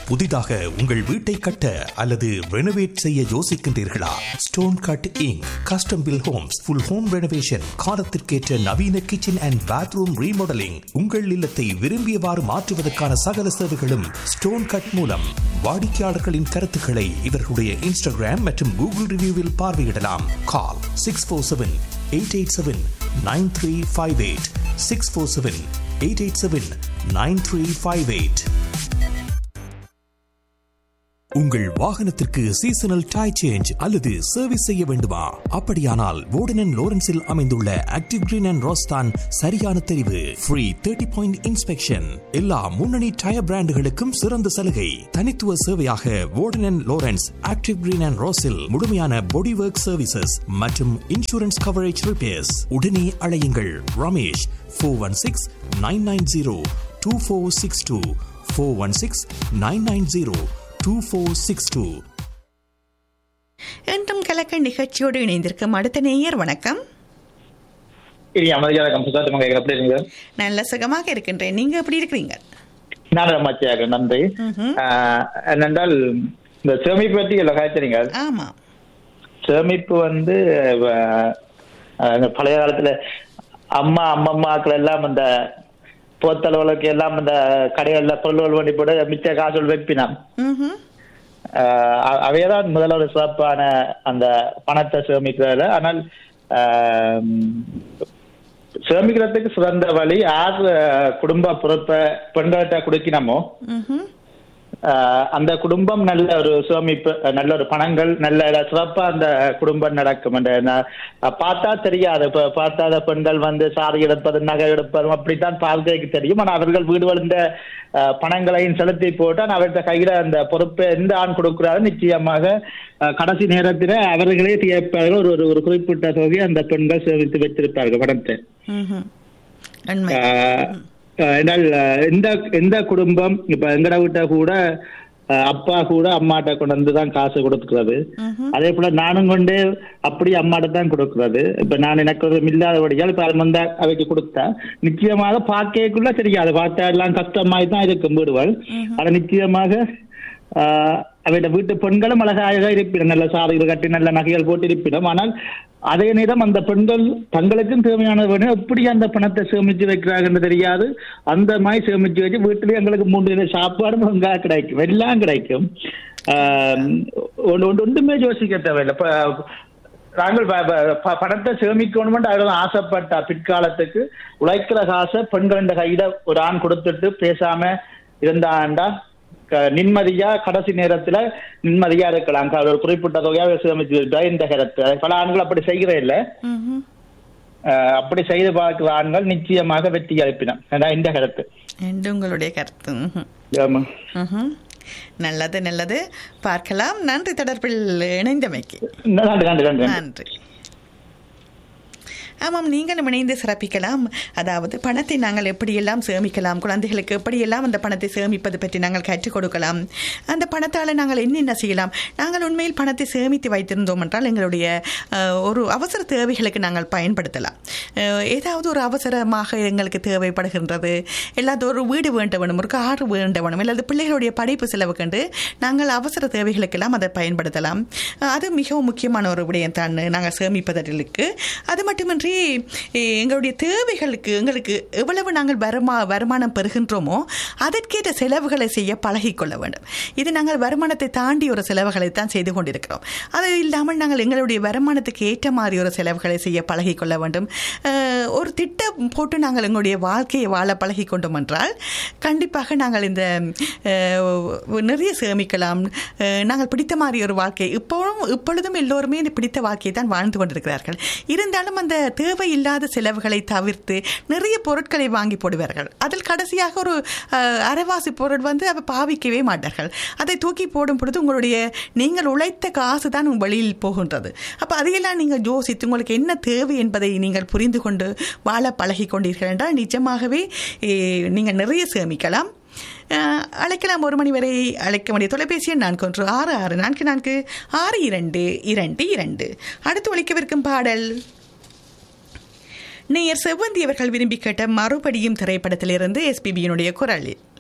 புதிதாக உங்கள் வீட்டை கட்ட அல்லது ரெனோவேட் செய்ய யோசிக்கின்றீர்களா stone cut inc custom built homes full home renovation காலத்திற்கேற்ற நவீன கிச்சன் அண்ட் பாத்ரூம் ரீமாடலிங் உங்கள் இல்லத்தை விரும்பியவாறு மாற்றுவதற்கான சகல சேவைகளும் ஸ்டோன் கட் மூலம் வாடிக்கையாளர்களின் கருத்துக்களை இவர்களுடைய இன்ஸ்டாகிராம் மற்றும் கூகுள் ரிவ்யூவில் பார்வையிடலாம் call six four seven eight eight seven nine three five eight six four seven eight eight seven nine three five eight உங்கள் வாகனத்திற்கு சீசனல் டயர் சேஞ்ச் அல்லது சர்வீஸ் செய்ய வேண்டுமா அப்படியானால் வோர்டன் லோரன்ஸில் அமைந்துள்ள ஆக்டிவ் கிரீன் அண்ட் ரோஸ்தான் சரியான தெரிவு ஃப்ரீ தேர்ட்டி பாயிண்ட் இன்ஸ்பெக்ஷன் எல்லா முன்னணி டயர் பிராண்டுகளுக்கும் சிறந்த சலுகை தனித்துவ சேவையாக Worden Lawrence active green and ரோஸில் முழுமையான பாடி ஒர்க் சர்வீசஸ் மற்றும் இன்சூரன்ஸ் கவரேஜ் ரிப்பேர்ஸ் உடனே அழையுங்கள் Ramesh four one six nine nine zero two four six two four one six nine nine zero two four six two என்றும் கலக்க நிகழ்ச்சியோடு இணைந்திருக்கும் அடுத்த நேயர் வணக்கம் இனி அமைதியாக கம்சுதாட்டு மங்க எப்படி இருக்கீங்க நல்ல சுகமாக இருக்கின்றேன் நீங்க எப்படி இருக்கிறீங்க நான் மச்சியாக நன்றி ஆஹ், என்னென்றால் இந்த சேமிப்பு பற்றி எல்லாம் காய்ச்சறீங்க ஆமா சேமிப்பு வந்து ஆஹ், இந்த பழைய காலத்துல அம்மா அம்மம்மாக்கள் எல்லாம் அந்த போத்தளவுகளுக்கு எல்லாம் இந்த கடைகள்ல பொருள்கள் பண்ணி போட்டு மிச்ச காசுகள் வைப்பினான் ம்ஹும். ஆஹ் அவையதான் முதல்ல ஒரு சிறப்பான அந்த பணத்தை சேமிக்கிறதுல ஆனால் ஆஹ் சேமிக்கிறதுக்கு சிறந்த வழி யார் ஆஹ் குடும்ப பொறுப்பை பெண்கள்கிட்ட கொடுக்கணுமோ ம்ஹும். ஆஹ் அந்த குடும்பம் நல்ல ஒரு சேமிப்பு நல்ல ஒரு பணங்கள் நல்ல சிறப்பா அந்த குடும்பம் நடக்கும் அந்த ந- பார்த்தா தெரியாது இப்ப பார்த்தாத பெண்கள் வந்து சாரி எடுப்பது நகை எடுப்பதும் அப்படித்தான் பார்க்கறதுக்கு தெரியும் ஆனா அவர்கள் வீடு வளர்ந்த ஆஹ் பணங்களையும் செலுத்தி போட்டால் அவர்கிட்ட கையில அந்த பொறுப்பை எந்த ஆண் கொடுக்கிறாரோ நிச்சயமாக ஆஹ் கடைசி நேரத்தில் அவர்களே கேட்பார்கள் ஒரு ஒரு- ஒரு குறிப்பிட்ட தொகை அந்த பெண்கள் சேமித்து வச்சிருப்பார்கள் பணத்தை ம்ஹும். உண்மை ஆஹ் ஆஹ் என்றால் ஆஹ் எந்த எந்த குடும்பம் இப்ப எங்கட வீட்டை கூட ஆஹ் அப்பா கூட அம்மாட்ட கொண்டு வந்து தான் காசு கொடுக்கிறது அதே போல நானும் கொண்டு அப்படி அம்மாட்ட தான் கொடுக்கிறது இப்ப நான் எனக்கு ஒரு இல்லாதபடியால் இப்ப அது வந்து அவைக்கு கொடுத்தா நிச்சயமாக பார்க்கக்குள்ள தெரியாது பார்த்தா எல்லாம் கஷ்டமாய் தான் இருக்கும் வீடுகள் அது நிச்சயமாக ஆஹ் அவையோட வீட்டு பெண்களும் அழகாக இருப்பினும் நல்ல சாலைகள் கட்டி நல்ல நகைகள் போட்டு இருப்பினும் ஆனால் அதே நேரம் அந்த பெண்கள் தங்களுக்கும் தேவையான வேணும் எப்படி அந்த பணத்தை சேமிச்சு வைக்கிறாங்கன்னு தெரியாது அந்த மாதிரி சேமிச்சு வச்சு வீட்டிலேயே எங்களுக்கு மூன்று நேரம் சாப்பாடும் அங்கே கிடைக்கும் எல்லாம் கிடைக்கும் ஆஹ் ஒன்று ஒன்று ஒன்றுமே யோசிக்க தேவையில்லை இப்ப நாங்கள் ப- ப- ப- பணத்தை சேமிக்கணும்னு அவர்கள் ஆசைப்பட்ட பிற்காலத்துக்கு உழைக்கிற காசை பெண்கள் கையில ஒரு ஆண் கொடுத்துட்டு பேசாம இருந்தாண்டா க- நிம்மதியா கடைசி நேரத்துல நிம்மதியா இருக்கலாம் க- ஒரு குறிப்பிட்ட தொகையாக சேமிச்சு வைத்தா இந்த கருத்து பல ஆண்கள் அப்படி செய்கிறே இல்ல ம்ஹும். அஹ் அப்படி செய்து பார்க்கிற ஆண்கள் நிச்சயமாக வெற்றி அளிப்பினம் அதான் இந்த கருத்து என்று உங்களுடைய கருத்து ம்ஹும். ஆமா. ம்ஹும். நல்லது நல்லது பார்க்கலாம் நன்றி தொடர்பில் இணைந்தமைக்கு நன்றி நன்றி நன்றி நன்றி ஆமாம் நீங்களும் இணைந்து சிறப்பிக்கலாம் அதாவது பணத்தை நாங்கள் எப்படியெல்லாம் சேமிக்கலாம் குழந்தைகளுக்கு எப்படியெல்லாம் அந்த பணத்தை சேமிப்பது பற்றி நாங்கள் கற்றுக் கொடுக்கலாம் அந்த பணத்தால் நாங்கள் என்னென்ன செய்யலாம் நாங்கள் உண்மையில் பணத்தை சேமித்து வைத்திருந்தோம் என்றால் எங்களுடைய அஹ், ஒரு அவசர தேவைகளுக்கு நாங்கள் பயன்படுத்தலாம் அஹ், ஏதாவது ஒரு அவசரமாக எங்களுக்கு தேவைப்படுகின்றது இல்லாத ஒரு வீடு வேண்ட வேணும் ஒரு கார் வேண்ட வேணும் இல்லாத பிள்ளைகளுடைய படிப்பு செலவு கண்டு நாங்கள் அவசர தேவைகளுக்கெல்லாம் அதை பயன்படுத்தலாம் அஹ், அது மிகவும் முக்கியமான ஒரு விடயம் தான் நாங்கள் சேமிப்பதற்கு அது மட்டுமின்றி எ- எங்களுடைய தேவைகளுக்கு எங்களுக்கு எவ்வளவு நாங்கள் வருமா வருமானம் பெறுகின்றோமோ அதற்கேற்ற செலவுகளை செய்ய பழகிக்கொள்ள வேண்டும் இது நாங்கள் வருமானத்தை தாண்டி ஒரு செலவுகளை தான் செய்து கொண்டிருக்கிறோம் அது இல்லாமல் நாங்கள் எங்களுடைய வருமானத்துக்கு ஏற்ற மாதிரி ஒரு செலவுகளை செய்ய பழகிக்கொள்ள வேண்டும் அஹ், ஒரு திட்டம் போட்டு நாங்கள் எங்களுடைய வாழ்க்கையை வாழ பழகி கொண்டோம் என்றால் கண்டிப்பாக நாங்கள் இந்த அஹ், நிறைய சேமிக்கலாம் அஹ், நாங்கள் பிடித்த மாதிரி ஒரு வாழ்க்கை இப்போவும் இப்பொழுதும் எல்லோருமே இந்த பிடித்த வாழ்க்கையை தான் வாழ்ந்து கொண்டிருக்கிறார்கள் இருந்தாலும் அந்த தேவையில்லாத செலவுகளை தவிர்த்து நிறைய பொருட்களை வாங்கி போடுவார்கள் அதில் கடைசியாக ஒரு அஹ், அரைவாசி பொருள் வந்து அதை பாவிக்கவே மாட்டார்கள் அதை தூக்கி போடும் பொழுது உங்களுடைய நீங்கள் உழைத்த காசு தான் உங்கள் வெளியில் போகின்றது அப்போ அதையெல்லாம் நீங்கள் யோசித்து உங்களுக்கு என்ன தேவை என்பதை நீங்கள் புரிந்து கொண்டு வாழ பழகி கொண்டீர்கள் என்றால் நிஜமாகவே eh, நீங்கள் நிறைய சேமிக்கலாம் அஹ், அழைக்கலாம் ஒரு மணி வரை அழைக்க வேண்டிய தொலைபேசி எண் நான்கு ஒன்று ஆறு ஆறு நான்கு நான்கு ஆறு இரண்டு இரண்டு இரண்டு அடுத்து ஒழிக்கவிருக்கும் பாடல் நேயர் செவ்வந்தி அவர்கள் விரும்பி கேட்ட மறுபடியும் திரைப்படத்திலிருந்து எஸ்பிபியினுடைய குரலில்